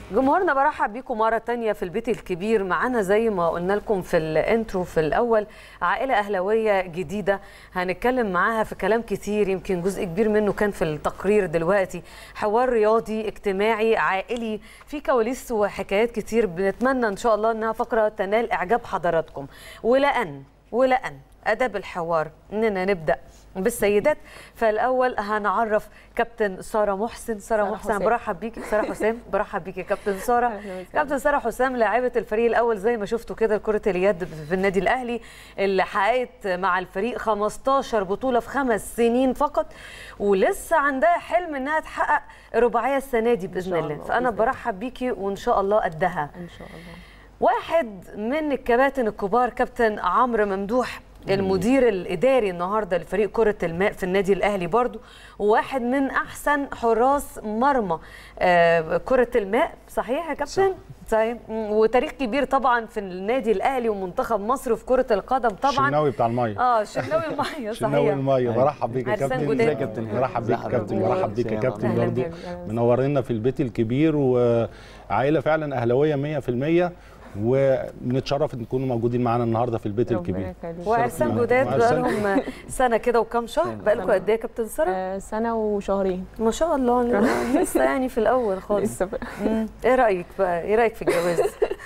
جمهورنا برحب بيكم مرة تانية في البيت الكبير معانا زي ما قلنا لكم في الانترو في الأول عائلة أهلوية جديدة هنتكلم معاها في كلام كتير يمكن جزء كبير منه كان في التقرير دلوقتي حوار رياضي اجتماعي عائلي في كواليس وحكايات كتير بنتمنى إن شاء الله إنها فقرة تنال إعجاب حضراتكم ولأن ولأن أدب الحوار إننا نبدأ بالسيدات فالاول هنعرف كابتن ساره محسن ساره سارة محسن حسام. برحب بيكي ساره حسام برحب بيكي كابتن ساره أهلا وسهلا. كابتن ساره حسام لاعبه الفريق الاول زي ما شفتوا كده كره اليد في النادي الاهلي اللي حققت مع الفريق 15 بطوله في خمس سنين فقط ولسه عندها حلم انها تحقق رباعيه السنه دي باذن شاء الله الله، فانا بإذن الله. برحب بيكي وان شاء الله قدها ان شاء الله واحد من الكباتن الكبار كابتن عمرو ممدوح المدير الاداري النهارده لفريق كره الماء في النادي الاهلي برضو وواحد من احسن حراس مرمى آه، كره الماء صحيح يا كابتن صحيح مم، وتاريخ كبير طبعا في النادي الاهلي ومنتخب مصر في كره القدم طبعا الشناوي بتاع الميه اه شناوي الميه شناوي صحيح الميه برحب بيك يا عرسان كابتن جداد. ازيك يا كابتن برحب بيك يا كابتن برحب بيك يا كابتن أهلاً برضو بيك. منورينا في البيت الكبير وعائله فعلا اهلاويه 100% وبنتشرف ان تكونوا موجودين معانا النهارده في البيت ربنا الكبير يخليك. وعرسان معاك. جداد وعرسان- بقالهم سنه كده وكام شهر بقالكم قد ايه يا كابتن ساره آه، سنه وشهرين ما شاء الله لسه يعني في الاول خالص لسه بقى. مم. ايه رايك بقى ايه رايك في الجواز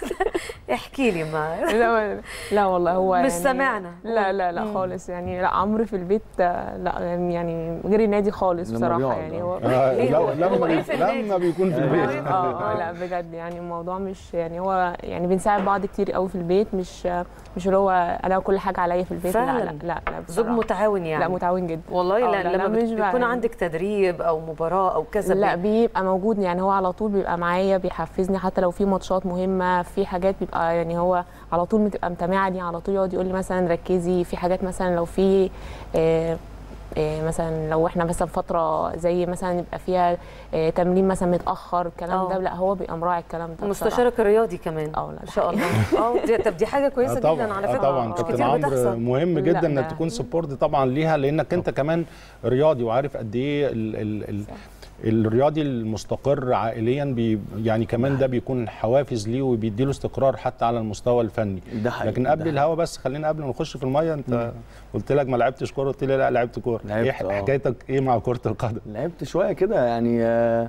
احكي لي ما لا لا والله هو مش يعني سامعنا. لا لا لا مم. خالص يعني لا عمرو في البيت آه، لا يعني غير النادي خالص لما بصراحه بيقعد، يعني آه. هو آه، ليه هو- لو- هو لما إيه بي- في النادي؟ لما بيكون في البيت اه اه لا بجد يعني الموضوع مش يعني هو يعني بنساعد بعض كتير قوي في البيت مش مش اللي هو انا كل حاجه عليا في البيت لا فعلاً. لا لا, لا زوج بصراحة. متعاون يعني لا متعاون جدا والله آه، لا, لا، لما لا، بت- مش بقى بيكون يعني. عندك تدريب او مباراه او كذا لا بي- بيبقى موجود يعني هو على طول بيبقى معايا بيحفزني حتى لو في ماتشات مهمه في حاجات بيبقى يعني هو على طول بتبقى متابعني على طول يقعد يقول لي مثلا ركزي في حاجات مثلا لو في آه آه مثلا لو احنا مثلا فتره زي مثلا يبقى فيها آه تمرين مثلا متاخر الكلام آه. ده لا هو بيبقى مراعي الكلام ده بصراحة. مستشارك الرياضي كمان اه لا ان شاء الله اه دي- طب دي حاجه كويسه آه جدا على آه فكره طبعا مش كابتن كتير عمرو بتحصل مهم لا، جدا ده- انك تكون سبورت طبعا ليها لانك انت كمان رياضي وعارف قد ايه ال ال ال الرياضي المستقر عائليا بي يعني كمان ده بيكون حوافز ليه وبيديله استقرار حتى على المستوى الفني ده حقيقي لكن ده قبل حقيقي. الهوا بس خلينا قبل ما نخش في الميه انت قلت لك ما لعبتش كوره قلت لي لا لعبت كوره لعبت، ايه آه. حكايتك ايه مع كره القدم لعبت شويه كده يعني آه،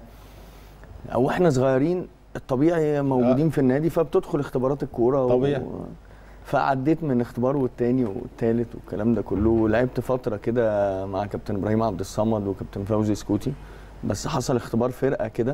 او احنا صغيرين الطبيعي موجودين في النادي فبتدخل اختبارات الكوره طبيعي. فعديت من اختبار والتاني والتالت والكلام ده كله ولعبت فتره كده مع كابتن ابراهيم عبد الصمد وكابتن فوزي سكوتي بس حصل اختبار فرقه كده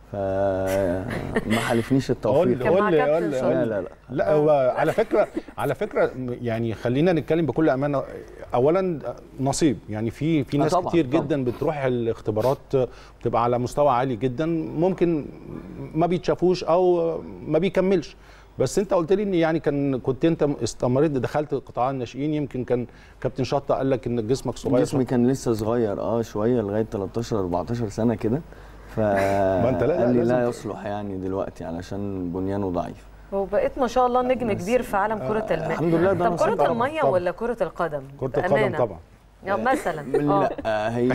فما حلفنيش قول التوفيق لي كان مع قول لي كابتن قول لي شاطر. لا لا لا لا هو على فكره على فكره يعني خلينا نتكلم بكل امانه اولا نصيب يعني في في آه ناس طبعاً، كتير طبعاً. جدا بتروح الاختبارات بتبقى على مستوى عالي جدا ممكن ما بيتشافوش او ما بيكملش بس انت قلت لي ان يعني كان كنت انت استمريت دخلت قطاع الناشئين يمكن كان كابتن شطه قال لك ان جسمك صغير جسمي كان لسه صغير اه شويه لغايه 13 14 سنه كده ف أنت لا- لا، قال لي لازم لا ت- يصلح يعني دلوقتي علشان بنيانه ضعيف وبقيت ما شاء الله نجم كبير في عالم كره الماء الحمد لله ده طب نصيب كره طبعاً، الميه طبعاً. ولا كره القدم كره القدم بأمانة. طبعا اه مثلا اه لا هي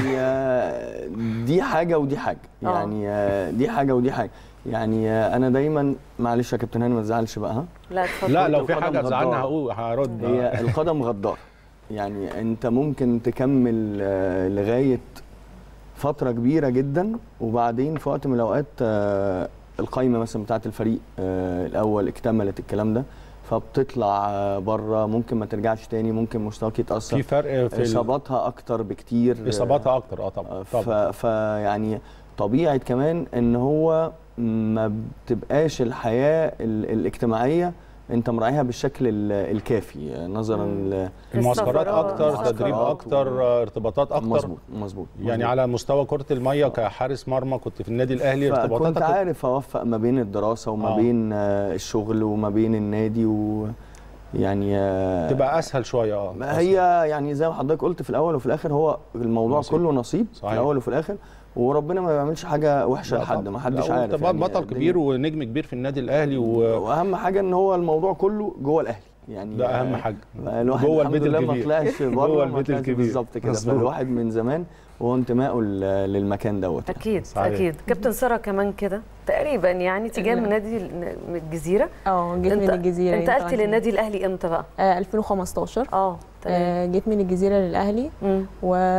دي حاجه ودي حاجه آه. يعني آه، دي حاجه ودي حاجه يعني آه، انا دايما معلش يا كابتن هاني ما تزعلش بقى ها لا اتفضل لا كرة لو في القدم حاجه تزعلنا غدارة. هقول هرد هي القدم غدار يعني انت ممكن تكمل آه، لغايه فتره كبيره جدا وبعدين في وقت من الاوقات آه، القايمه مثلا بتاعه الفريق آه، الاول اكتملت الكلام ده فبتطلع آه، بره ممكن ما ترجعش تاني ممكن مستواك يتاثر في فرق في ال- اصاباتها اكتر بكتير اصاباتها اكتر اه طبعا طبعا ف... فيعني طبيعه كمان ان هو ما بتبقاش الحياه ال... الاجتماعيه انت مراعيها بالشكل ال... الكافي نظرا ل... المعسكرات السفرات، اكتر المعسكرات تدريب و- اكتر آه، ارتباطات اكتر مظبوط مظبوط يعني مظبوط. على مستوى كرة المية كحارس مرمى كنت في النادي الأهلي فكنت ارتباطاتك عارف اوفق ما بين الدراسه وما آه. بين آه، الشغل وما بين النادي و يعني آه، تبقى أسهل شوية اه ما هي يعني زي ما حضرتك قلت في الاول وفي الاخر هو الموضوع نصيب. كله نصيب صحيح. في الاول وفي الاخر وربنا ما بيعملش حاجه وحشه لا لحد طبعاً. ما حدش لا، عارف وأنت يعني بطل الدنيا- كبير ونجم كبير في النادي الأهلي و... واهم حاجه ان هو الموضوع كله جوه الاهلي يعني ده أهم آه، حاجة الواحد جوه الحمد البيت لله ما الكبير. طلعش جوه بره ما البيت طلعش الكبير. بالظبط كده مظبوط. فالواحد من زمان وهو انتمائه ل- للمكان دوت اكيد صحيح. اكيد كابتن ساره كمان كده تقريبا يعني انت جايه من نادي ال- من الجزيره اه جيت من الجزيره انتقلتي طبعاً. للنادي الاهلي امتى بقى آه 2015 اه تمام آه جيت من الجزيره للاهلي مم.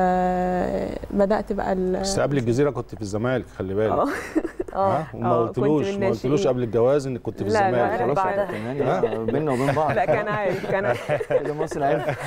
وبدات بقى ال- بس قبل الجزيره كنت في الزمالك خلي بالك اه اه ها وما آه، كنت قلتلوش من ما قلتلوش الناشئين. قبل الجواز انك كنت في لا، لا، الزمالك عارف خلاص خلاص بعدها. كمان يعني بينا وبين بعض لا كان عارف كان عارف كده مصر عارف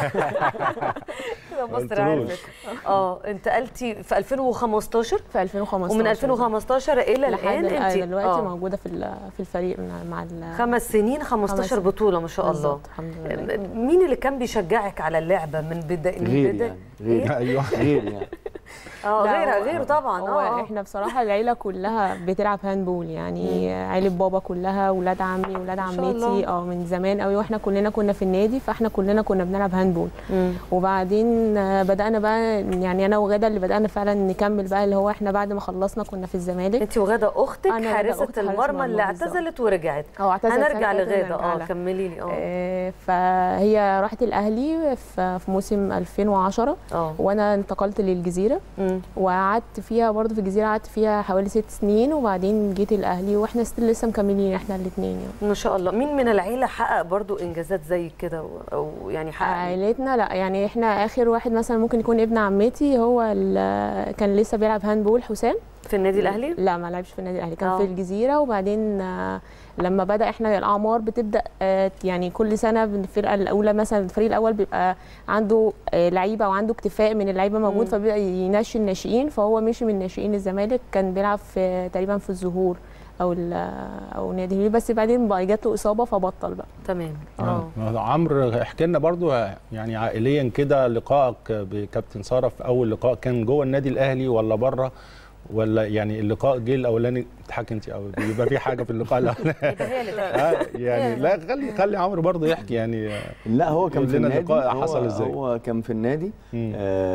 كده مصر قلتلوش. عرفت اه انتقلتي في 2015 في 2015 ومن 2015 الى لحد الان الآن انت دلوقتي آه. موجوده في ال- في الفريق مع- مع ال- خمس سنين 15 خمس- بطوله ما شاء الله بالظبط، الحمد لله مين اللي كان بيشجعك على اللعبه من بدايه غير يعني غير ايوه غير يعني اه لا، غيره هو- غيره طبعا هو اه آه. احنا بصراحه العيله كلها بتلعب هاندبول يعني عيله بابا كلها ولاد عمي ولاد شاء عمتي الله. اه من زمان قوي واحنا كلنا كنا في النادي فاحنا كلنا كنا بنلعب هاندبول مم. وبعدين آه، بدانا بقى يعني انا وغاده اللي بدانا فعلا نكمل بقى اللي هو احنا بعد ما خلصنا كنا في الزمالك انت وغاده اختك أنا وغادة حارسه أخت حارس المرمى مرمى اللي بالظبط. اعتزلت ورجعت اه اعتزلت هنرجع سنة فاتت لغاده ونرجع اه لها. كملي لي اه آه، فهي راحت الاهلي في في موسم 2010 اه وانا انتقلت للجزيره مم. وقعدت فيها برضه في الجزيره قعدت فيها حوالي ست سنين وبعدين جيت الاهلي واحنا ستيل لسه مكملين احنا الاثنين يعني ما شاء الله مين من العيله حقق برضو انجازات زي كده و- او يعني حقق عائلتنا لا يعني احنا اخر واحد مثلا ممكن يكون ابن عمتي هو اللي كان لسه بيلعب هاندبول حسام في النادي الاهلي لا ما لعبش في النادي الاهلي كان آه. في الجزيره وبعدين آه، لما بدا احنا الاعمار بتبدا آه، يعني كل سنه الفرقه الاولى مثلا الفريق الاول بيبقى عنده آه، لعيبه وعنده اكتفاء من اللعيبه موجود مم. فبيبدا ينشي الناشئين فهو مشي من ناشئين الزمالك كان بيلعب في تقريبا في الزهور او ال- او نادي الهلال بس بعدين بقى جات له اصابه فبطل بقى تمام آه. اه عمرو احكي لنا برضو يعني عائليا كده لقائك بكابتن ساره في اول لقاء كان جوه النادي الاهلي ولا بره ولا يعني اللقاء جه الاولاني تضحك انت او يبقى في حاجه في اللقاء الاولاني يبقى هي اللي تحكي. آه، يعني لا خلي خلي عمرو برضو يحكي يعني لا هو كان قول في لنا النادي اللقاء هو- حصل إزاي؟ هو كان في النادي مم.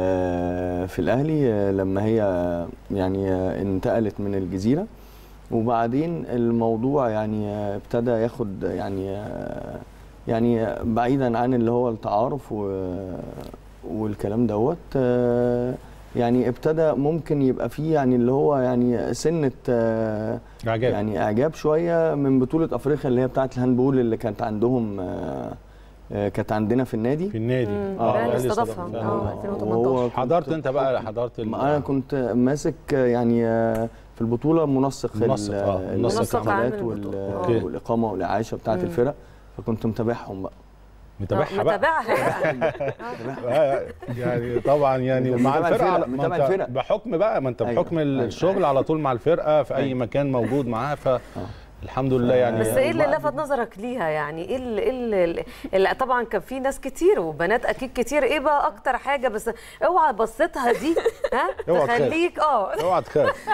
آه، في الاهلي آه، لما هي آه، يعني آه، انتقلت من الجزيره وبعدين الموضوع يعني آه، ابتدى ياخد يعني آه، يعني بعيدا عن اللي هو التعارف و- والكلام دوت آه، يعني ابتدى ممكن يبقى فيه يعني اللي هو يعني سنه آه، عجاب يعني اعجاب شويه من بطوله افريقيا اللي هي بتاعه الهاندبول اللي كانت عندهم آه، آه، كانت عندنا في النادي في النادي مم. آه، ده اللي الأهلي استضافها استضافها. اه آه. 2018. وهو كنت حضرت انت بقى حضرت ال- ما انا كنت ماسك يعني آه، في البطوله منسق منسق، ال- آه، ال- منسق الحفلات عام وال- البطولة. أوكي. والاقامه والاعاشه بتاعه مم. الفرق فكنت متابعهم بقى متابعها بقى متابعها بقى آه، يعني طبعا يعني متابع مع الفرقه الفرق، على- ما متابع أنت الفرق. بحكم بقى ما انت أيوة، بحكم أيوة. الشغل على طول مع الفرقه في اي أيوة. مكان موجود معاها فالحمد لله يعني بس ايه اللي وبعد- لفت نظرك ليها يعني ايه اللي, إيه اللي, اللي طبعا كان في ناس كتير وبنات اكيد كتير ايه بقى اكتر حاجه بس اوعى بصيتها دي ها اوعى تخاف. تخليك اه اوعى تخاف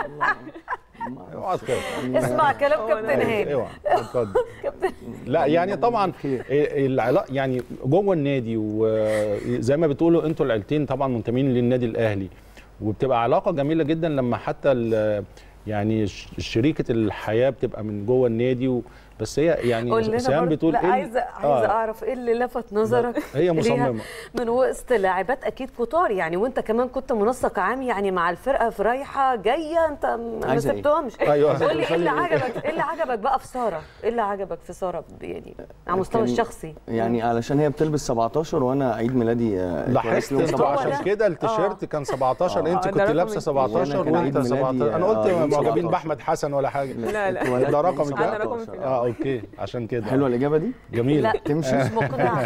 اوعى تخاف اسمع كلام كابتن هاني اوعى اتفضل لا يعني طبعا العلاقه يعني جوه النادي وزي ما بتقولوا انتوا العيلتين طبعا منتمين للنادي الاهلي وبتبقى علاقه جميله جدا لما حتى ال- يعني ش- شريكه الحياه بتبقى من جوه النادي و بس هي قول يعني لنا سهام برضه بتقول لا إيه ال- عايزه عايزه اعرف ايه اللي لفت نظرك هي ليها مصممه من وسط لاعبات اكيد كتار يعني وانت كمان كنت منسق عام يعني مع الفرقه في رايحه جايه انت ما عايزة إيه؟ سبتهمش أيوة. قول لي ايه اللي عجبك ايه اللي عجبك بقى في ساره ايه اللي عجبك في ساره يعني على المستوى كان- الشخصي يعني علشان هي بتلبس 17 وانا عيد ميلادي آه، اتولدت لاحظت يوم انتوا 17 عشان كده التيشيرت كان 17 آه. انت ده كنت رقم لابسه ال- 17 وأنا كان وانت عيد ميلادي، 17 انا آه، قلت يوم معجبين 17. باحمد حسن ولا حاجه لا لا اتولدت ده يوم رقم أنا رقم 17. اه اوكي عشان كده حلوه الاجابه دي جميل لا تمشي مش مقنعه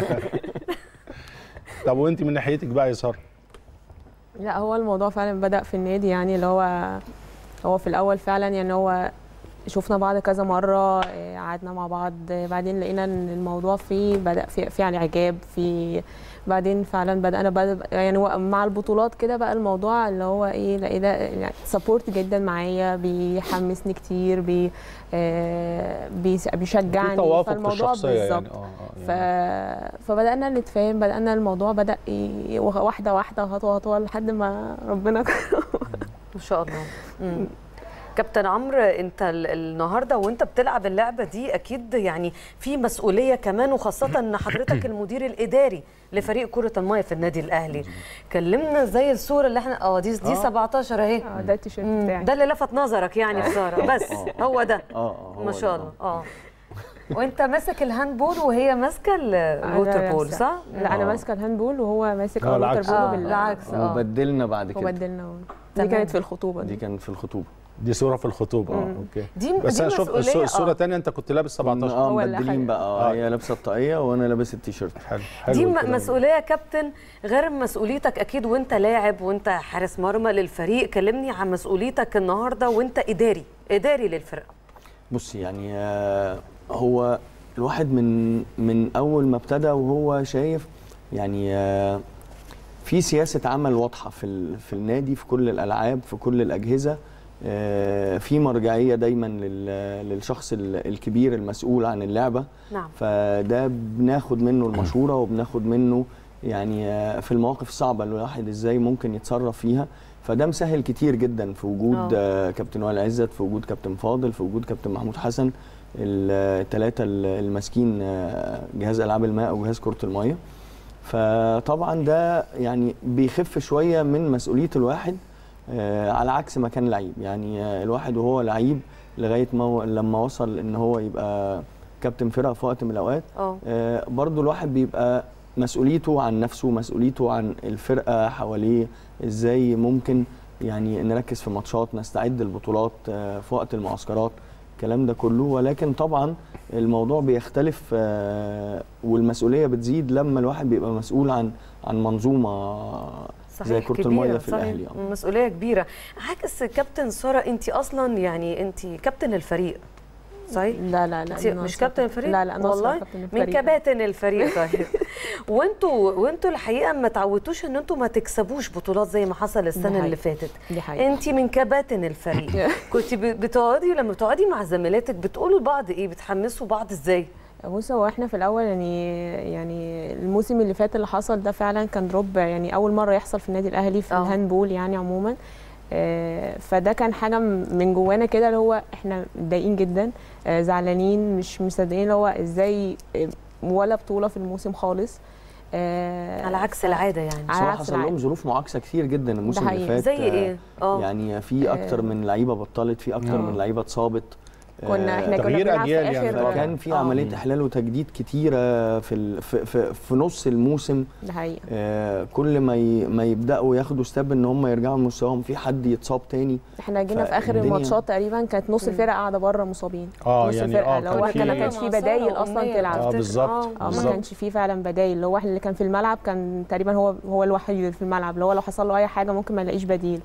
طب وانت من ناحيتك بقى يا ساره لا هو الموضوع فعلا بدأ في النادي يعني اللي هو هو في الأول فعلا يعني هو شفنا بعض كذا مرة إيه، قعدنا مع بعض إيه، بعدين لقينا ان الموضوع فيه بدأ في في يعني إعجاب في بعدين فعلا بدأنا بدأ يعني هو مع البطولات كده بقى الموضوع اللي هو ايه لقينا يعني سبورت جدا معايا بيحمسني كتير بي آه، بيس- في بيشجعني توافق في فالموضوع الشخصيه يعني بالظبط اه اه ف... يعني فبدانا نتفاهم بدانا الموضوع بدا ي- واحده واحده خطوه خطوه لحد ما ربنا ما شاء الله مم. كابتن عمرو انت ال- النهارده وانت بتلعب اللعبه دي اكيد يعني في مسؤوليه كمان وخاصه ان حضرتك المدير الاداري لفريق كره الميه في النادي الاهلي كلمنا زي الصوره اللي احنا اه دي دي آه. 17 اهي اه ده التيشيرت مم، بتاعي ده اللي لفت نظرك يعني يا ساره بس هو ده اه اه هو ما ده، شاء آه. الله اه وانت ماسك الهاندبول وهي ماسكه ال- أنا الووتر بول لابسة. صح؟ لا انا آه. ماسكه الهاندبول وهو ماسك آه، الووتر العكس. بول اه بال- العكس اه وبدلنا بعد كده وبدلنا دي تمام. كانت في الخطوبه دي دي كانت في الخطوبه دي صوره في الخطوبه اه اوكي دي بس دي انا شوف مسؤولية، الصو- الصوره آه. الثانيه انت كنت لابس 17 اه هو اللي مبدلين أخد- بقى آه. اه هي لابسه الطاقيه وانا لابس التيشيرت حلو حلو دي م- الكلام ده. مسؤوليه يا كابتن غير مسؤوليتك اكيد وانت لاعب وانت حارس مرمى للفريق كلمني عن مسؤوليتك النهارده وانت اداري اداري للفرقه بص يعني آه، هو الواحد من من اول ما ابتدى وهو شايف يعني آه، في سياسه عمل واضحه في ال- في النادي في كل الالعاب في كل الاجهزه آه، في مرجعيه دايما لل- للشخص ال- الكبير المسؤول عن اللعبه نعم فده بناخد منه المشوره وبناخد منه يعني آه، في المواقف الصعبه اللي الواحد ازاي ممكن يتصرف فيها فده مسهل كتير جدا في وجود آه. آه، كابتن وائل عزت في وجود كابتن فاضل في وجود كابتن محمود حسن الثلاثه الماسكين آه، جهاز العاب الماء وجهاز كره الميه فطبعا ده يعني بيخف شويه من مسؤوليه الواحد آه، على عكس ما كان لعيب يعني آه، الواحد وهو لعيب لغايه ما هو لما وصل ان هو يبقى كابتن فرقه في وقت من الاوقات اه آه، برضو الواحد بيبقى مسؤوليته عن نفسه مسؤوليته عن الفرقه حواليه ازاي ممكن يعني نركز في ماتشات نستعد البطولات آه، في وقت المعسكرات الكلام ده كله ولكن طبعا الموضوع بيختلف آه، والمسؤوليه بتزيد لما الواحد بيبقى مسؤول عن عن منظومه زي كره كبيرة، الميه في صحيح. الاهلي آه. مسؤوليه كبيره عكس كابتن ساره انت اصلا يعني انت كابتن الفريق صحيح لا لا لا انت ناصر مش كابتن الفريق لا لا ناصر والله كابتن من الفريق. كباتن الفريق طيب وانتوا وانتوا الحقيقه ما تعودتوش ان انتوا ما تكسبوش بطولات زي ما حصل السنه حقيقة. اللي فاتت دي حقيقة انت من كباتن الفريق كنت ب- بتقعدي لما بتقعدي مع زميلاتك بتقولوا لبعض ايه بتحمسوا بعض ازاي بص هو احنا في الاول يعني يعني الموسم اللي فات اللي حصل ده فعلا كان دروب يعني اول مره يحصل في النادي الاهلي في اه. الهاندبول يعني عموما آه، فده كان حاجه م- من جوانا كده اللي هو احنا متضايقين جدا آه، زعلانين مش مصدقين اللي هو ازاي آه، ولا بطوله في الموسم خالص آه، على عكس ف- العاده يعني على بصراحه عكس حصل لهم العادة. ظروف معاكسه كتير جدا الموسم اللي حقيقي. فات زي آه، ايه اه يعني في اكتر من لعيبه بطلت في اكتر آه. من لعيبه اتصابت كنا احنا كنا تغيير بنلعب أجيال في يعني اخر طبعاً. فكان في آه. عمليه احلال وتجديد كتيره في ال... في, في, في نص الموسم ده حقيقه آه كل ما ي... ما يبداوا ياخدوا ستيب ان هم يرجعوا لمستواهم في حد يتصاب تاني احنا جينا في اخر فالدنيا- الماتشات تقريبا كانت نص الفرقه قاعده بره مصابين اه نص يعني الفرقه اه اللي هو كان احنا ما في- كانش في بدايل اصلا تلعب آه، بالظبط. اه ما بالظبط. كانش فيه فعلا بدايل اللي هو احنا اللي كان في الملعب كان تقريبا هو هو الوحيد اللي في الملعب اللي هو لو حصل له اي حاجه ممكن ما يلاقيش بديل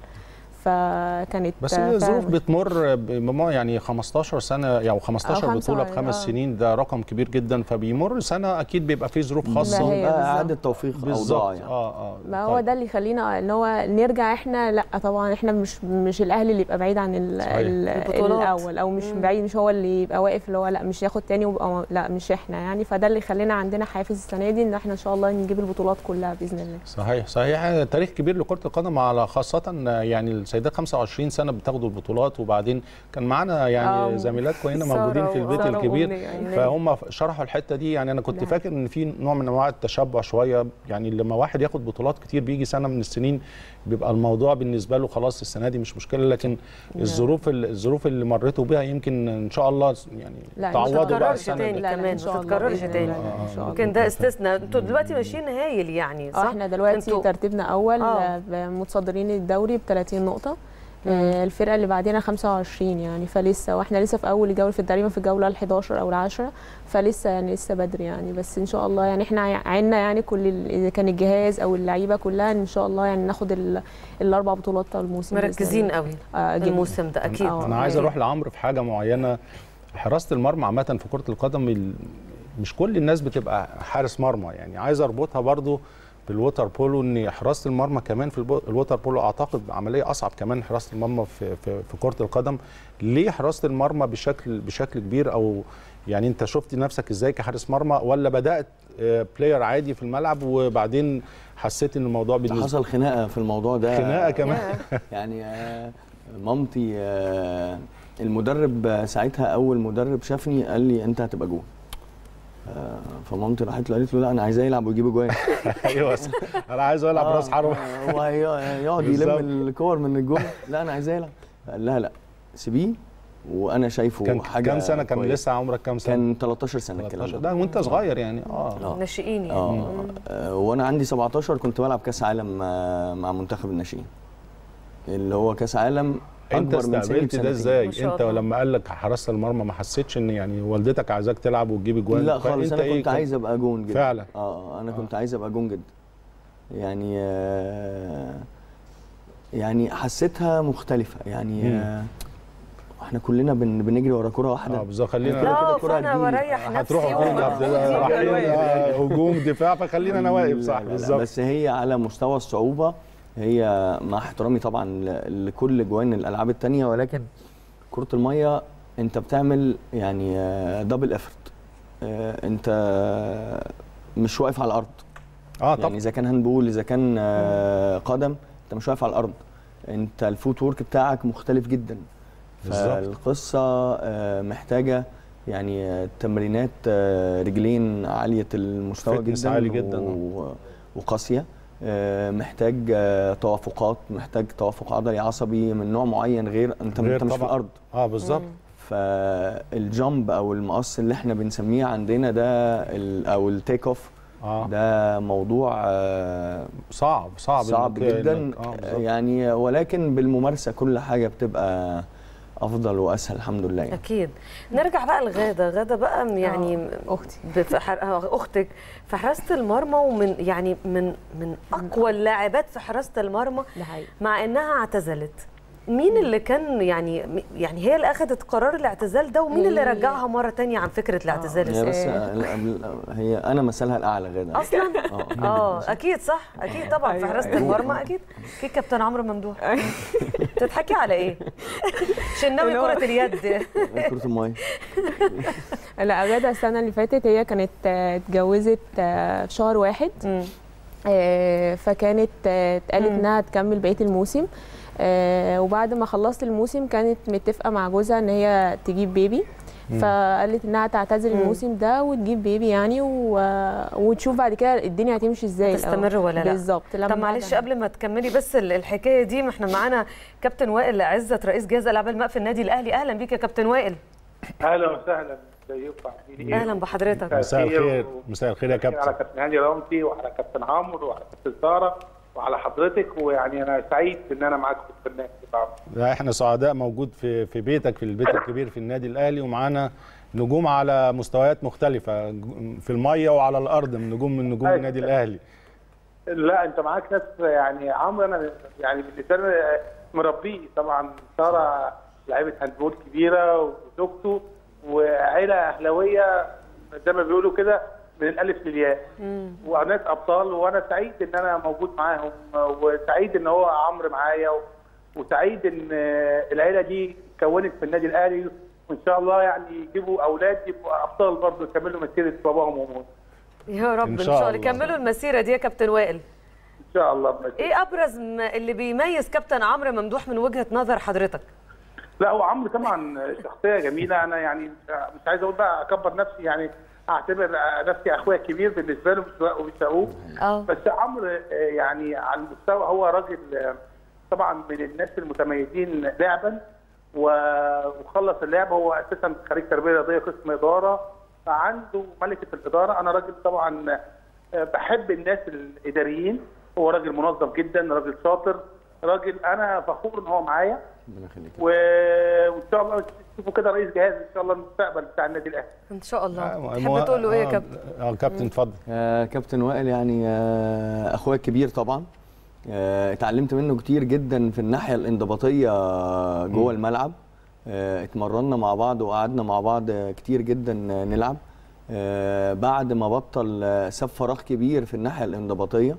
فكانت بس آه، الظروف فعلاً بتمر بما يعني 15 سنه يعني 15 آه، بطوله في خمسة- خمس آه. سنين ده رقم كبير جدا فبيمر سنه اكيد بيبقى فيه ظروف ما خاصه هي بقى بالظبط. اعاده توفيق اوضاع بالظبط يعني اه اه ما هو طيب. ده اللي يخلينا اللي هو نرجع احنا لا طبعا احنا مش مش الاهلي اللي يبقى بعيد عن ال صحيح. ال البطولات. الاول او مش بعيد مش هو اللي يبقى واقف اللي هو لا مش ياخد تاني ويبقى لا مش احنا يعني فده اللي خلينا عندنا حافز السنه دي ان احنا ان شاء الله نجيب البطولات كلها باذن الله صحيح صحيح تاريخ كبير لكرة القدم على خاصة يعني السيدات 25 سنة بتاخدوا البطولات وبعدين كان معانا يعني آه، زميلاتكم هنا سارة موجودين في البيت وسارة الكبير وأمنية يعني. فهم شرحوا الحتة دي يعني أنا كنت ده. فاكر إن في نوع من أنواع التشبع شوية يعني لما واحد ياخد بطولات كتير بيجي سنة من السنين بيبقى الموضوع بالنسبة له خلاص السنة دي مش مشكلة لكن الظروف الظروف اللي مريتوا بيها يمكن إن شاء الله يعني لا، إن شاء تعوضوا الله. بقى تتكررش السنة تاني دي لا، لا، كمان إن ما شاء الله تتكررش بإذن تاني الله. إن شاء الله. يمكن ده استثناء انتوا دلوقتي ماشيين هايل يعني صح؟ اه احنا دلوقتي انتوا- ترتيبنا اول آه. آه. متصدرين الدوري ب 30 نقطه آه الفرقه اللي بعدنا 25 يعني فلسه واحنا لسه في اول جوله في تقريبا في الجوله ال 11 او ال 10 فلسه يعني لسه بدري يعني بس ان شاء الله يعني احنا عنا يعني كل ال- اذا كان الجهاز او اللعيبه كلها ان شاء الله يعني ناخد ال- الاربع بطولات بتاع الموسم بإذن مركزين الله. قوي آه جدا. الموسم ده اكيد آه. انا عايز اروح لعمرو في حاجه معينه حراسه المرمى عامه في كره القدم ال- مش كل الناس بتبقى حارس مرمى يعني عايز اربطها برضو بالووتر بولو ان حراسه المرمى كمان في البو- الووتر بولو اعتقد عمليه اصعب كمان من حراسه المرمى في في, في كره القدم ليه حراسه المرمى بشكل بشكل كبير او يعني انت شفت نفسك ازاي كحارس مرمى ولا بدات آه، بلاير عادي في الملعب وبعدين حسيت ان الموضوع ده بالنسبه حصل خناقه في الموضوع ده خناقه كمان يعني آه، مامتي آه، المدرب آه، ساعتها اول مدرب شافني قال لي انت هتبقى جون آه، فمامتي راحت له قالت له لا انا عايزاه يلعب ويجيب اجوان ايوه انا عايز العب راس حربه آه، هو هي- هيقعد بالظبط. يلم الكور من الجون لا انا عايزاه يلعب قال لها لا سيبيه وانا شايفه كان حاجه كام سنه كان كويسة. لسه عمرك كام سنه كان 13 سنه الكلام 13 ده ده وانت صغير يعني اه آه. ناشئين يعني اه آه، وانا عندي 17 كنت بلعب كاس عالم آه، مع منتخب الناشئين اللي هو كاس عالم انت اكبر من سني استقبلت ده بسنتين. ازاي ما شاء انت الله. لما قال لك حراسه المرمى ما حسيتش ان يعني والدتك عايزاك تلعب وتجيب اجوان لا خالص فأنت انا إيه كنت عايز ابقى جون جدا فعلا. اه آه، انا كنت عايز ابقى جون جدا يعني آه يعني حسيتها مختلفه يعني مم. آه احنا كلنا بن بنجري ورا كره واحده اه بالظبط خلينا كده لا الكرة فانا هتجيلي. بريح نفسي هتروحوا فين ومجهودي ده رايحين والواجب. آه، هجوم دفاع فخلينا انا واقف لا، صح لا، لا، بالظبط بس هي على مستوى الصعوبه هي مع احترامي طبعا ل- لكل جوان الالعاب التانية ولكن كره الميه انت بتعمل يعني دبل افورت انت مش واقف على الارض اه يعني طبعا اذا كان هاندبول اذا كان آه، قدم انت مش واقف على الارض انت الفوت وورك بتاعك مختلف جدا بالظبط. فالقصه آه، محتاجه يعني آه، تمرينات آه، رجلين عاليه المستوى فتنس جدا عالي جدا. و- وقاسيه آه، محتاج آه، توافقات محتاج توافق عضلي عصبي من نوع معين غير انت غير انت مش في طبعاً. الارض اه بالظبط فالجامب او المقص اللي احنا بنسميه عندنا ده ال- او التيك اوف اه ده موضوع آه، صعب صعب صعب إنك- جدا إنك- اه بالظبط يعني ولكن بالممارسه كل حاجه بتبقى افضل واسهل الحمد لله يعني. اكيد نرجع بقى لغاده غاده بقى يعني اختي بفحر... آه، اختك في حراسه المرمى ومن يعني من من اقوى اللاعبات في حراسه المرمى ده حقيقي مع انها اعتزلت مين اللي كان يعني يعني هي اللي اخذت قرار الاعتزال ده ومين اللي هي- رجعها مره تانية عن فكره الاعتزال هي بس السياسي؟ آه، هي انا مثلها الاعلى غدا اصلا اه اه اكيد صح اكيد طبعا في أيوة، حراسه أيوة. المرمى اكيد اكيد كابتن عمرو ممدوح تضحكي على ايه شناوي اللي هو- كره اليد كره الميه لا غدا السنه اللي فاتت هي كانت آه، اتجوزت آه، في شهر واحد مم. آه، فكانت آه، اتقالت مم. انها تكمل بقيه الموسم آه، وبعد ما خلصت الموسم كانت متفقه مع جوزها ان هي تجيب بيبي فقالت انها تعتزل مم. الموسم ده وتجيب بيبي يعني و... وتشوف بعد كده الدنيا هتمشي ازاي هتستمر الأول. ولا لا؟ بالظبط لما طب معلش بعد- قبل ما تكملي بس ال- الحكايه دي ما احنا معانا كابتن وائل عزت رئيس جهاز العاب الماء في النادي الاهلي اهلا بيك يا كابتن وائل اهلا وسهلا ازيكم عاملين ايه؟ اهلا بحضرتك مساء الخير و- مساء الخير يا على كابتن كابتن هاني رمزي وعلى كابتن عمرو وعلى كابتن ساره وعلى حضرتك ويعني انا سعيد ان انا معاكم في البرنامج طبعا لا، احنا سعداء موجود في في بيتك في البيت الكبير في النادي الاهلي ومعانا نجوم على مستويات مختلفه في الميه وعلى الارض من نجوم من نجوم أيوة. النادي الاهلي لا انت معاك ناس يعني عمرو انا يعني بالنسبه لي مربيه طبعا ساره لعيبه هاندبول كبيره وزوجته وعيله اهلاويه زي ما بيقولوا كده من الالف للياء وناس ابطال وانا سعيد ان انا موجود معاهم وسعيد ان هو عمرو معايا و- وسعيد ان العيله دي اتكونت في النادي الاهلي وان شاء الله يعني يجيبوا اولاد يبقوا ابطال برضه يكملوا مسيره باباهم وامهم يا رب إن ان شاء شاء الله الله. كملوا المسيره دي يا كابتن وائل ان شاء الله بمسيرة. ايه ابرز ما اللي بيميز كابتن عمرو ممدوح من وجهه نظر حضرتك لا هو عمرو طبعا شخصيه جميله انا يعني مش عايز اقول بقى اكبر نفسي يعني اعتبر نفسي اخويا الكبير بالنسبه له مش ومش اخوه اه بس عمرو آه، يعني على المستوى هو راجل آه، طبعا من الناس المتميزين لعبا و- وخلص اللعب هو اساسا خريج تربيه رياضيه قسم اداره فعنده ملكه الاداره انا راجل طبعا آه، بحب الناس الاداريين هو راجل منظم جدا راجل شاطر راجل انا فخور ان هو معايا ربنا يخليك و- وان شاء الله تشوفوا كده رئيس جهاز ان شاء الله المستقبل بتاع النادي الاهلي ان شاء الله آه، تحب تقول له ايه يا آه، كابتن اه كابتن اتفضل آه كابتن وائل يعني آه اخويا الكبير طبعا آه اتعلمت منه كتير جدا في الناحيه الانضباطيه جوه الملعب آه اتمرنا مع بعض وقعدنا مع بعض آه، كتير جدا آه، نلعب آه بعد ما بطل آه، ساب فراغ كبير في الناحيه الانضباطيه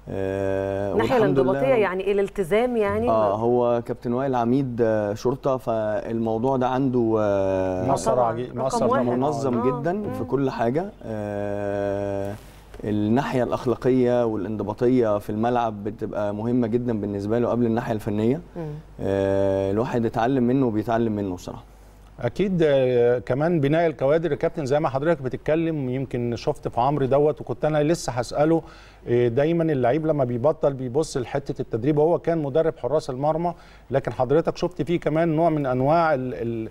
آه الناحيه والحمد لله الانضباطيه يعني ايه الالتزام يعني اه هو كابتن وائل عميد آه، شرطه فالموضوع ده عنده آه مؤثر طبعاً. عجيب رقم مؤثر واحد. طبعاً. منظم آه. جدا في كل حاجه آه الناحيه الاخلاقيه والانضباطيه في الملعب بتبقى مهمه جدا بالنسبه له قبل الناحيه الفنيه آه الواحد اتعلم منه وبيتعلم منه بصراحه اكيد آه، كمان بناء الكوادر يا كابتن زي ما حضرتك بتتكلم يمكن شفت في عمرو دوت وكنت انا لسه هساله آه، دايما اللعيب لما بيبطل بيبص لحته التدريب هو كان مدرب حراس المرمى لكن حضرتك شفت فيه كمان نوع من انواع ال ال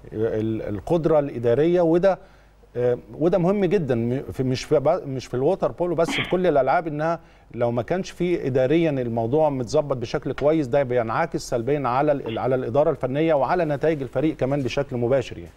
ال القدره الاداريه وده آه، وده مهم جدا م- في- مش في ب- مش في الووتر بولو بس في كل الالعاب انها لو ما كانش في اداريا الموضوع متظبط بشكل كويس ده بينعكس سلبيا على ال- على الاداره الفنيه وعلى نتائج الفريق كمان بشكل مباشر يعني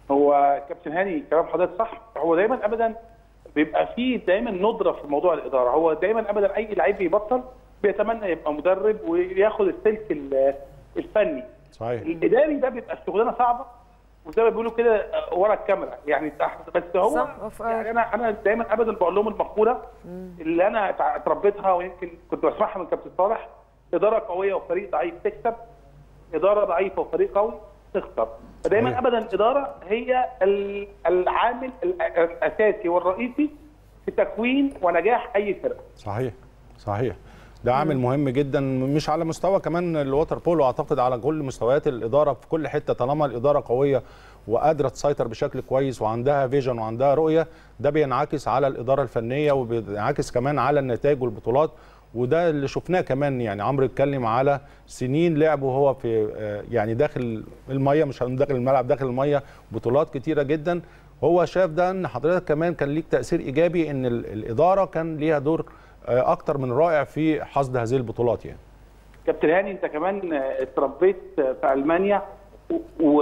هو كابتن هاني كلام حضرتك صح هو دايما ابدا بيبقى فيه دايما ندره في موضوع الاداره هو دايما ابدا اي لعيب بيبطل بيتمنى يبقى مدرب وياخد السلك ال- الفني صحيح الاداري ده بيبقى الشغلانه صعبه وزي ما بيقولوا كده آه، ورا الكاميرا يعني تحت بس هو صح، أوف، آه. يعني انا انا دايما ابدا بقول لهم المقوله اللي انا اتع- اتربيتها ويمكن كنت بسمعها من كابتن صالح اداره قويه وفريق ضعيف تكسب اداره ضعيفه وفريق قوي تخسر فدايما صحيح. ابدا الاداره هي ال- العامل ال- الاساسي والرئيسي في تكوين ونجاح اي فرقه صحيح صحيح ده عامل مهم جدا مش على مستوى كمان الووتر بولو اعتقد على كل مستويات الاداره في كل حته طالما الاداره قويه وقادره تسيطر بشكل كويس وعندها فيجن وعندها رؤيه ده بينعكس على الاداره الفنيه وبينعكس كمان على النتائج والبطولات وده اللي شفناه كمان يعني عمرو اتكلم على سنين لعبه هو في آه، يعني داخل الميه مش هنقول داخل الملعب داخل الميه بطولات كتيره جدا هو شاف ده ان حضرتك كمان كان ليك تاثير ايجابي ان ال- الاداره كان ليها دور آه، اكتر من رائع في حصد هذه البطولات يعني كابتن هاني انت كمان آه، اتربيت في المانيا و-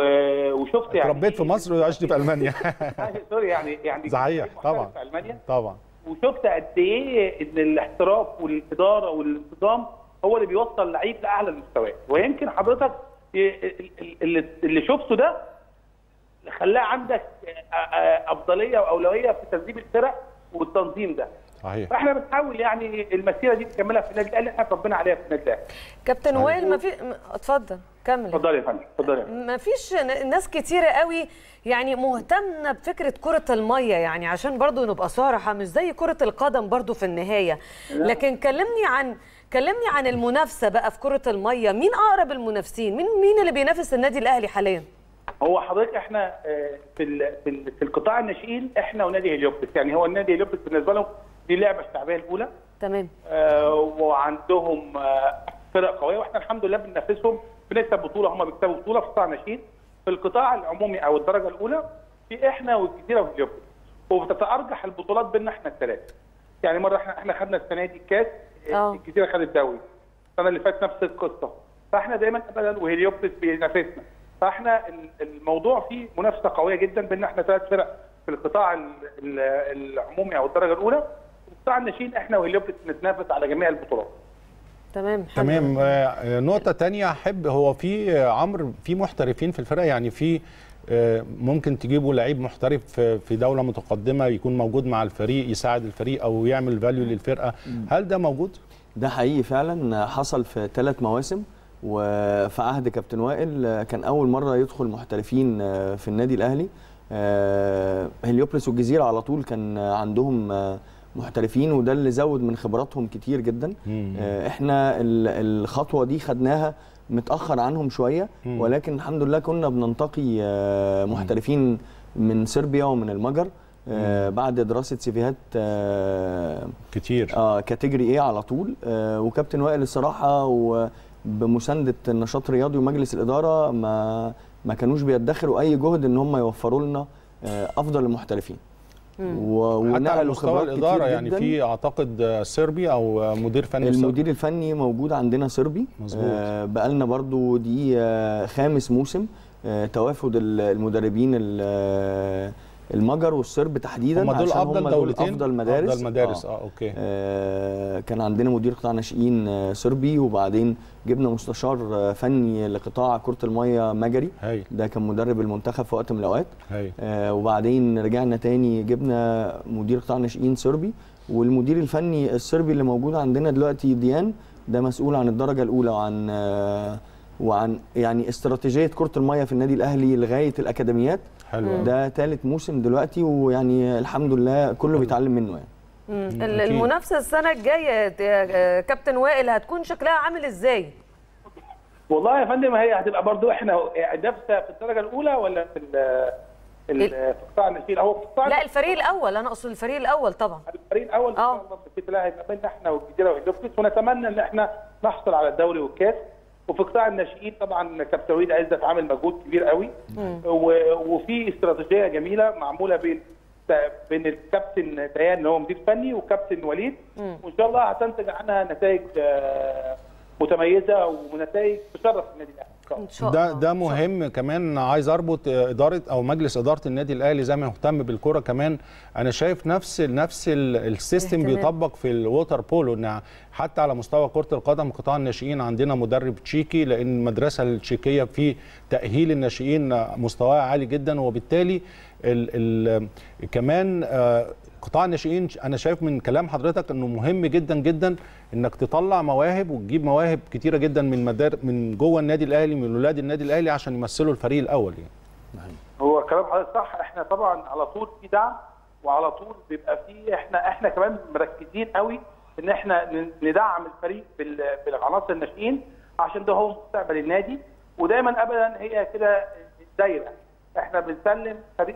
و- وشفت يعني اتربيت في مصر وعشت في المانيا سوري يعني يعني صحيح، محترف طبعا. في المانيا طبعا وشفت قد ايه ان الاحتراف والاداره والانتظام هو اللي بيوصل اللعيب لاعلى المستويات ويمكن حضرتك ي- اللي اللي شفته ده خلاه عندك آه، آه، افضليه واولويه في تدريب الفرق والتنظيم ده صحيح فاحنا بنحاول يعني المسيره دي نكملها في النادي الاهلي احنا اتربينا عليها في النادي الاهلي كابتن وائل ما في م- اتفضل كمل اتفضل يا فندم اتفضل يا فندم ما فيش ن- ناس كتيرة قوي يعني مهتمة بفكرة كرة المية يعني عشان برضو نبقى صراحة مش زي كرة القدم برضو في النهاية لكن كلمني عن كلمني عن المنافسة بقى في كرة المية مين أقرب المنافسين مين مين اللي بينافس النادي الأهلي حاليا هو حضرتك احنا آه، في ال- في ال- في القطاع الناشئين احنا ونادي هليوبلس يعني هو النادي هليوبلس بالنسبه لهم دي اللعبه الشعبيه الاولى تمام آه، وعندهم آه، فرق قويه واحنا الحمد لله بننافسهم بنكسب بطوله هم بيكسبوا بطوله في قطاع الناشئين في القطاع العمومي او الدرجه الاولى في احنا والجزيره وهليوبلس وبتتارجح البطولات بيننا احنا الثلاثه يعني مره احنا احنا خدنا السنه دي الكاس آه. الجزيره خدت الدوري السنه اللي فاتت نفس القصه فاحنا دايما ابدا وهليوبلس بينافسنا فاحنا ال- الموضوع فيه منافسه قويه جدا بيننا احنا ثلاث فرق في القطاع ال- ال- العمومي او الدرجه الاولى وفي قطاع الناشئين احنا وهليوبلس بنتنافس على جميع البطولات تمام حلو. تمام آه، نقطة تانية أحب هو في آه، عمرو في محترفين في الفرقة يعني في آه، ممكن تجيبوا لعيب محترف في في دولة متقدمة يكون موجود مع الفريق يساعد الفريق أو يعمل فاليو للفرقة هل ده موجود؟ ده حقيقي فعلا حصل في ثلاث مواسم وفي عهد كابتن وائل كان اول مره يدخل محترفين في النادي الاهلي هليوبلس والجزيره على طول كان عندهم محترفين وده اللي زود من خبراتهم كتير جدا مم. احنا ال- الخطوه دي خدناها متاخر عنهم شويه مم. ولكن الحمد لله كنا بننتقي آه، محترفين من صربيا ومن المجر آه، بعد دراسه سيفيهات آه، كتير اه كاتيجوري ايه على طول آه وكابتن وائل الصراحه وبمسانده النشاط الرياضي ومجلس الاداره ما ما كانوش بيدخروا اي جهد ان هم يوفروا لنا آه افضل المحترفين و- حتى على ونقلوا مستوى خبرات الإدارة كتير يعني جداً. في أعتقد آه، صربي أو آه، مدير فني صربي. المدير الفني موجود عندنا صربي مظبوط. آه بقالنا برضو دي آه خامس موسم آه توافد ال- المدربين ال- آه، المجر والصرب تحديدا هم دول عشان أفضل هم دولتين افضل مدارس أفضل مدارس آه. أه أوكي آه، كان عندنا مدير قطاع ناشئين آه، صربي وبعدين جبنا مستشار آه، فني لقطاع كرة المية مجري هايل ده كان مدرب المنتخب في وقت من الأوقات هايل آه، وبعدين رجعنا تاني جبنا مدير قطاع ناشئين صربي والمدير الفني الصربي اللي موجود عندنا دلوقتي ديان ده مسؤول عن الدرجة الأولى وعن آه، وعن يعني استراتيجية كرة المية في النادي الأهلي لغاية الأكاديميات حلو أوي. ده ثالث موسم دلوقتي ويعني الحمد لله كله بيتعلم منه يعني مم. ال- أكيد. المنافسه السنه الجايه آه، كابتن وائل هتكون شكلها عامل ازاي والله يا فندم هي هتبقى برضو احنا نفس في الدرجه الاولى ولا في ال- ال- في قطاع الناشئين هو في قطاع لا الفريق الاول انا اقصد الفريق الاول طبعا الفريق الاول ان آه. شاء الله باذن الله هيبقى بيننا احنا والجزيره والاوكليس ونتمنى ان احنا نحصل على الدوري والكاس وفي قطاع الناشئين طبعا كابتن وليد عزت عامل مجهود كبير قوي و- وفي استراتيجيه جميله معموله بين بين الكابتن ديان اللي هو مدير فني وكابتن وليد وان شاء الله هتنتج عنها نتائج آه، متميزه ونتائج تشرف النادي الاهلي إن شاء الله. ان شاء ده الله ده مهم كمان عايز اربط اداره او مجلس اداره النادي الاهلي زي ما مهتم بالكره كمان انا شايف نفس نفس ال- السيستم اهتمام. بيطبق في الووتر بولو ان حتى على مستوى كره القدم قطاع الناشئين عندنا مدرب تشيكي لان المدرسه التشيكيه في تاهيل الناشئين مستواها عالي جدا وبالتالي ال ال كمان آه، قطاع الناشئين انا شايف من كلام حضرتك انه مهم جدا جدا انك تطلع مواهب وتجيب مواهب كتيره جدا من مدار من جوه النادي الاهلي من ولاد النادي الاهلي عشان يمثلوا الفريق الاول يعني هو كلام حضرتك صح احنا طبعا على طول في دعم وعلى طول بيبقى في احنا احنا كمان مركزين قوي ان احنا ن- ندعم الفريق بال- بالعناصر الناشئين عشان ده هو مستقبل النادي ودايما ابدا هي كده دايره احنا بنسلم فريق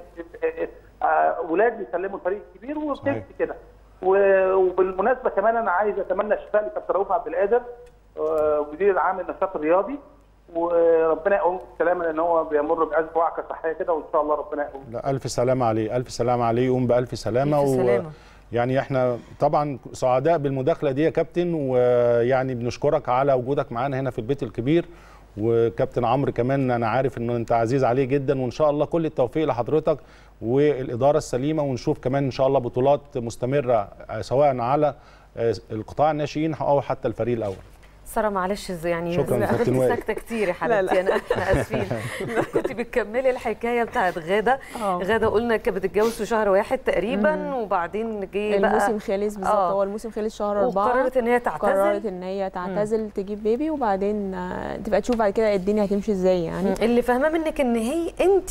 آه، ولاد بيسلموا الفريق الكبير صحيح. وبتمشي كده و- وبالمناسبه كمان انا عايز اتمنى الشفاء لكابتن رؤوف عبد القادر آه، مدير العام للنشاط الرياضي وربنا يقوم بالسلامه لان هو بيمر بازمه وعكه صحيه كده وان شاء الله ربنا يقوم لا الف سلامه عليه الف سلامه عليه يقوم بالف سلامه ألف سلامة. يعني احنا طبعا سعداء بالمداخله دي يا كابتن ويعني بنشكرك على وجودك معانا هنا في البيت الكبير وكابتن عمرو كمان انا عارف ان انت عزيز عليه جدا وان شاء الله كل التوفيق لحضرتك والاداره السليمه ونشوف كمان ان شاء الله بطولات مستمره آه، سواء على آه، القطاع الناشئين او حتى الفريق الاول ساره معلش زي- يعني شكراً زي- كابتن فضلتي وائل. ساكته كتير يا لا، لا. حبيبتي انا احنا اسفين كنت بتكملي الحكايه بتاعت غاده آه. غاده قلنا كانت بتتجوز في شهر واحد تقريبا وبعدين جه بقى الموسم خلص بالظبط آه. هو الموسم خلص شهر أربعة وقررت ان هي تعتزل قررت ان هي تعتزل تجيب بيبي وبعدين آه، تبقى تشوف بعد كده الدنيا هتمشي ازاي يعني اللي فاهماه منك ان هي انت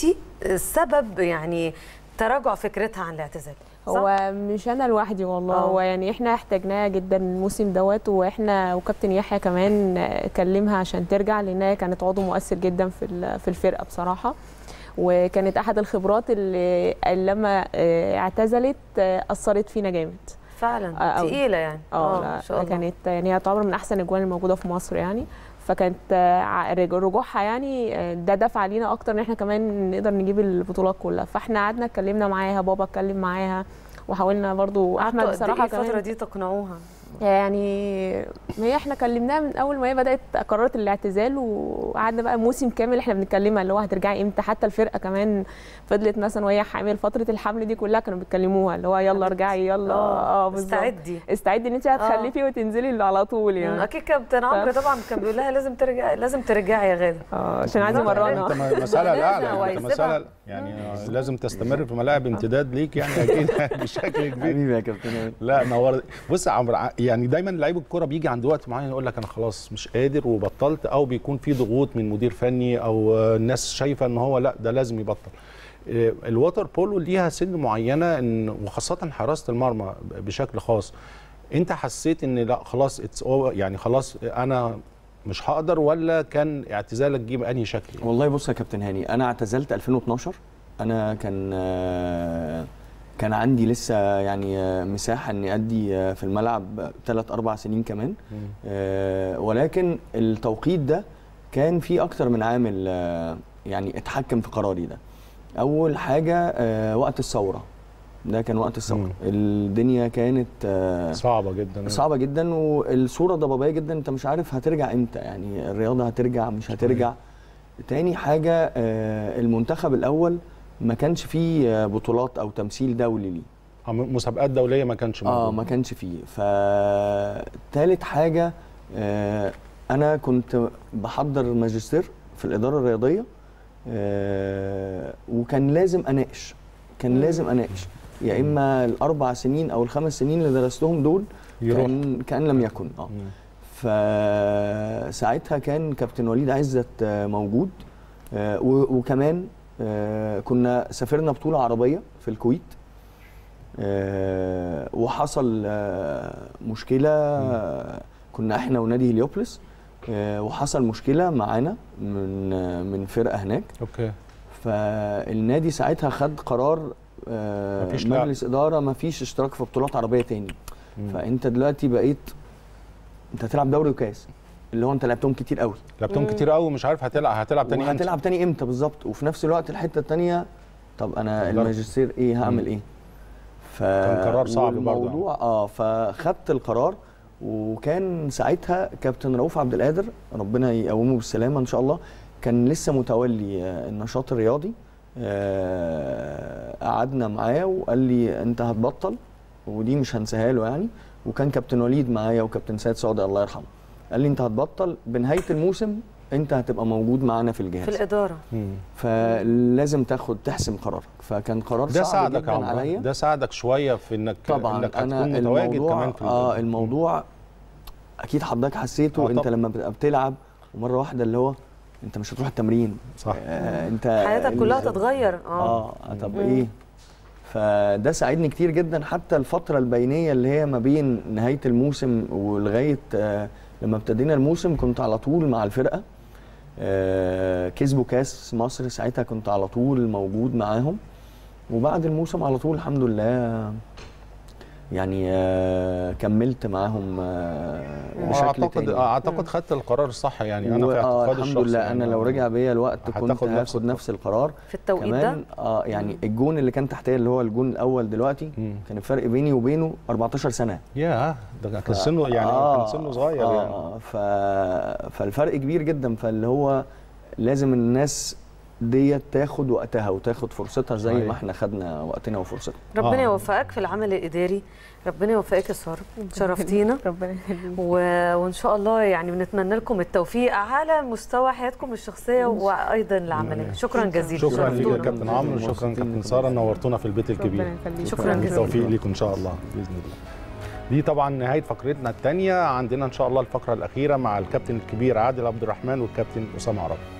السبب يعني تراجع فكرتها عن الاعتزال صح؟ هو مش انا لوحدي والله آه. هو يعني احنا احتاجناها جدا الموسم دوت واحنا وكابتن يحيى كمان آه، كلمها عشان ترجع لانها كانت عضو مؤثر جدا في ال- في الفرقه بصراحه وكانت احد الخبرات اللي اللي لما آه، اعتزلت آه، اثرت فينا جامد فعلا آه، أوي. تقيله يعني اه ما لا شاء الله كانت يعني هي تعتبر من احسن الاجوان الموجوده في مصر يعني فكانت آه، ع- رج- رجوعها يعني آه، ده دفع لينا اكتر ان احنا كمان نقدر نجيب البطولات كلها فاحنا قعدنا اتكلمنا معاها بابا اتكلم معاها وحاولنا برضو قعدتوا احمد قد بصراحه ايه الفتره كمان دي تقنعوها يعني ما هي احنا كلمناها من اول ما هي بدات قررت الاعتزال وقعدنا بقى موسم كامل احنا بنتكلمها اللي هو هترجعي امتى حتى الفرقه كمان فضلت مثلا وهي حامل فتره الحمل دي كلها كانوا بيتكلموها اللي هو يلا ارجعي يلا اه بالظبط استعدي استعدي ان انت هتخلفي وتنزلي على طول مم، يعني اكيد كابتن عمرو طبعا كان بيقول لها لازم ترجعي لازم ترجعي يا غاده اه عشان عايز بالظبط. امرنها انت م- مساله لازم الاعلى هو انت يسيبها. مساله يعني لازم تستمر في ملاعب امتداد ليك يعني اكيد بشكل كبير حبيبي يا كابتن وائل. لا نور بص يا عمرو ع- يعني دايما لعيب الكوره بيجي عند وقت معين يقول لك انا خلاص مش قادر وبطلت او بيكون في ضغوط من مدير فني او آه، الناس شايفه ان هو لا ده لازم يبطل آه، الوتر بولو ليها سن معينه ان وخاصه حراسه المرمى بشكل خاص انت حسيت ان لا خلاص اتس يعني خلاص انا مش هقدر ولا كان اعتزالك جه بانهي شكل يعني؟ والله بص يا كابتن هاني انا اعتزلت 2012 انا كان آه، كان عندي لسه يعني آه، مساحه اني ادي آه، في الملعب ثلاث اربع سنين كمان آه، ولكن التوقيت ده كان في اكتر من عامل آه، يعني اتحكم في قراري ده اول حاجه آه، وقت الثوره ده كان وقت الثوره مم. الدنيا كانت آه، صعبه جدا صعبه جدا والصوره ضبابيه جدا انت مش عارف هترجع امتى يعني الرياضه هترجع مش هترجع تاني حاجه آه، المنتخب الاول ما كانش فيه آه، بطولات او تمثيل دولي ليه آه، مسابقات دوليه ما كانش اه موجود ما كانش فيه فتالت حاجه آه، انا كنت بحضر ماجستير في الاداره الرياضيه آه، وكان لازم اناقش كان لازم اناقش يا اما الاربع سنين او الخمس سنين اللي درستهم دول يروح. كان كان لم يكن اه مم. فساعتها كان كابتن وليد عزت آه، موجود آه، و- وكمان آه، كنا سافرنا بطولة عربية في الكويت آه، وحصل آه، مشكله آه، كنا احنا ونادي هليوبلس آه، وحصل مشكله معانا من آه، من فرقه هناك اوكي فالنادي ساعتها خد قرار آه، مفيش لعب. مجلس اداره ما فيش اشتراك في بطولات عربيه تاني مم. فانت دلوقتي بقيت انت هتلعب دوري وكاس اللي هو انت لعبتهم كتير قوي لعبتهم كتير قوي مش عارف هتلعب هتلعب تاني امتى هتلعب تاني امتى بالظبط وفي نفس الوقت الحته التانيه طب انا تقدر. الماجستير ايه هعمل ايه ف كان قرار صعب برضه. الموضوع اه فخدت القرار وكان ساعتها كابتن رؤوف عبد القادر ربنا يقومه بالسلامه ان شاء الله كان لسه متولي آه، النشاط الرياضي آه، قعدنا معاه وقال لي انت هتبطل ودي مش هنساها له يعني وكان كابتن وليد معايا وكابتن سيد صادق الله يرحمه قال لي انت هتبطل بنهايه الموسم انت هتبقى موجود معانا في الجهاز في الاداره مم. فلازم تاخد تحسم قرارك فكان قرار ده صعب ساعدك يا جدا عمرو عليا ده ساعدك شويه في انك طبعا انك انا هتكون متواجد الموضوع كمان في اه ال- الموضوع اكيد حضرتك حسيته آه انت طبعا. لما بتبقى بتلعب ومره واحده اللي هو انت مش هتروح التمرين صح آه انت حياتك كلها ال- تتغير اه طب ايه فده ساعدني كتير جدا حتى الفتره البينيه اللي هي ما بين نهايه الموسم ولغايه آه لما ابتدينا الموسم كنت على طول مع الفرقه آه كسبوا كاس مصر ساعتها كنت على طول موجود معاهم وبعد الموسم على طول الحمد لله يعني آه كملت معاهم آه بشكل اعتقد تاني اعتقد خدت القرار الصح يعني انا و- في آه اعتقادي الحمد الشخصي لله يعني انا لو رجع بيا الوقت كنت هتاخد نفس هاخد نفس القرار في التوقيت ده كمان اه يعني الجون اللي كان تحتيه اللي هو الجون الاول دلوقتي مم. كان الفرق بيني وبينه 14 سنه ياه ده كان سنه يعني كان سنه صغير يعني آه ف... فالفرق كبير جدا فاللي هو لازم الناس ديت تاخد وقتها وتاخد فرصتها زي صحيح. ما احنا خدنا وقتنا وفرصتنا ربنا آه. يوفقك في العمل الاداري ربنا يوفقك يا ساره شرفتينا ربنا يخليك و... وان شاء الله يعني بنتمنى لكم التوفيق على مستوى حياتكم الشخصيه وايضا العمليه شكرا جزيلا شكرا ليك يا شرفتونا. كابتن عمرو شكرا مبسوطين كابتن بكم. ساره نورتونا في البيت الكبير ربنا يخليك شكراً جزيلاً. بالتوفيق ليكم ان شاء الله باذن الله دي طبعا نهايه فقرتنا الثانيه عندنا ان شاء الله الفقره الاخيره مع الكابتن الكبير عادل عبد الرحمن والكابتن اسامه عرب